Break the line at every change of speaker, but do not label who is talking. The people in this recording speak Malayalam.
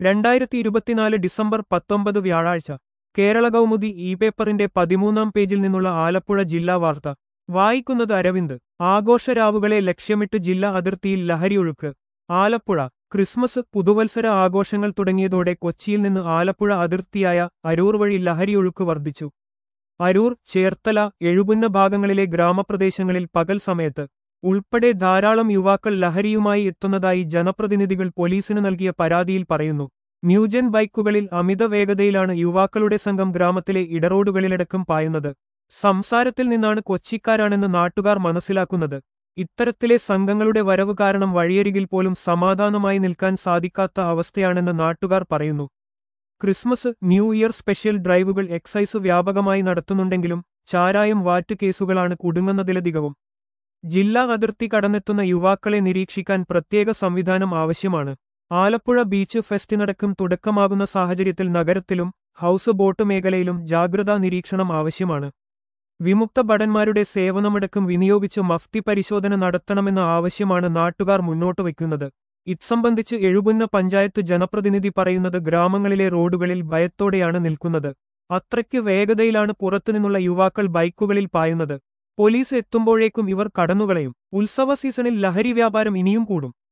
രണ്ടായിരത്തി ഇരുപത്തിനാല് ഡിസംബർ പത്തൊമ്പത് വ്യാഴാഴ്ച കേരള കൗമുദി ഇ പേപ്പറിന്റെ പതിമൂന്നാം പേജിൽ നിന്നുള്ള ആലപ്പുഴ ജില്ലാ വാർത്ത വായിക്കുന്നത് അരവിന്ദ് ആഘോഷരാവുകളെ ലക്ഷ്യമിട്ട് ജില്ലാ അതിർത്തിയിൽ ലഹരിയൊഴുക്ക് ആലപ്പുഴ ക്രിസ്മസ് പുതുവത്സര ആഘോഷങ്ങൾ തുടങ്ങിയതോടെ കൊച്ചിയിൽ നിന്ന് ആലപ്പുഴ അതിർത്തിയായ അരൂർ വഴി ലഹരിയൊഴുക്ക് വർദ്ധിച്ചു അരൂർ ചേർത്തല എഴുപുന്ന ഭാഗങ്ങളിലെ ഗ്രാമപ്രദേശങ്ങളിൽ പകൽ സമയത്ത് ഉൾപ്പെടെ ധാരാളം യുവാക്കൾ ലഹരിയുമായി എത്തുന്നതായി ജനപ്രതിനിധികൾ പോലീസിന് നൽകിയ പരാതിയിൽ പറയുന്നു ന്യൂജൻ ബൈക്കുകളിൽ അമിത വേഗതയിലാണ് യുവാക്കളുടെ സംഘം ഗ്രാമത്തിലെ ഇടറോഡുകളിലടക്കം പായുന്നത് സംസാരത്തിൽ നിന്നാണ് കൊച്ചിക്കാരാണെന്ന് നാട്ടുകാർ മനസ്സിലാക്കുന്നത് ഇത്തരത്തിലെ സംഘങ്ങളുടെ വരവ് കാരണം വഴിയരികിൽ പോലും സമാധാനമായി നിൽക്കാൻ സാധിക്കാത്ത അവസ്ഥയാണെന്ന് നാട്ടുകാർ പറയുന്നു ക്രിസ്മസ് ന്യൂ ഇയർ സ്പെഷ്യൽ ഡ്രൈവുകൾ എക്സൈസ് വ്യാപകമായി നടത്തുന്നുണ്ടെങ്കിലും ചാരായം വാറ്റ് കേസുകളാണ് കുടുങ്ങുന്നതിലധികവും ജില്ലാ അതിർത്തി കടന്നെത്തുന്ന യുവാക്കളെ നിരീക്ഷിക്കാൻ പ്രത്യേക സംവിധാനം ആവശ്യമാണ് ആലപ്പുഴ ബീച്ച് ഫെസ്റ്റിനടക്കം തുടക്കമാകുന്ന സാഹചര്യത്തിൽ നഗരത്തിലും ഹൌസ് ബോട്ട് മേഖലയിലും ജാഗ്രതാ നിരീക്ഷണം ആവശ്യമാണ് വിമുക്ത ഭടന്മാരുടെ സേവനമടക്കം വിനിയോഗിച്ച് മഫ്തി പരിശോധന നടത്തണമെന്ന ആവശ്യമാണ് നാട്ടുകാർ മുന്നോട്ട് വയ്ക്കുന്നത് ഇത്സംബന്ധിച്ച് എഴുപുന്ന പഞ്ചായത്ത് ജനപ്രതിനിധി പറയുന്നത് ഗ്രാമങ്ങളിലെ റോഡുകളിൽ ഭയത്തോടെയാണ് നിൽക്കുന്നത് അത്രയ്ക്ക് വേഗതയിലാണ് പുറത്തുനിന്നുള്ള യുവാക്കൾ ബൈക്കുകളിൽ പായുന്നത് പോലീസ് എത്തുമ്പോഴേക്കും ഇവർ കടന്നുകളയും ഉത്സവ സീസണിൽ ലഹരി വ്യാപാരം ഇനിയും കൂടും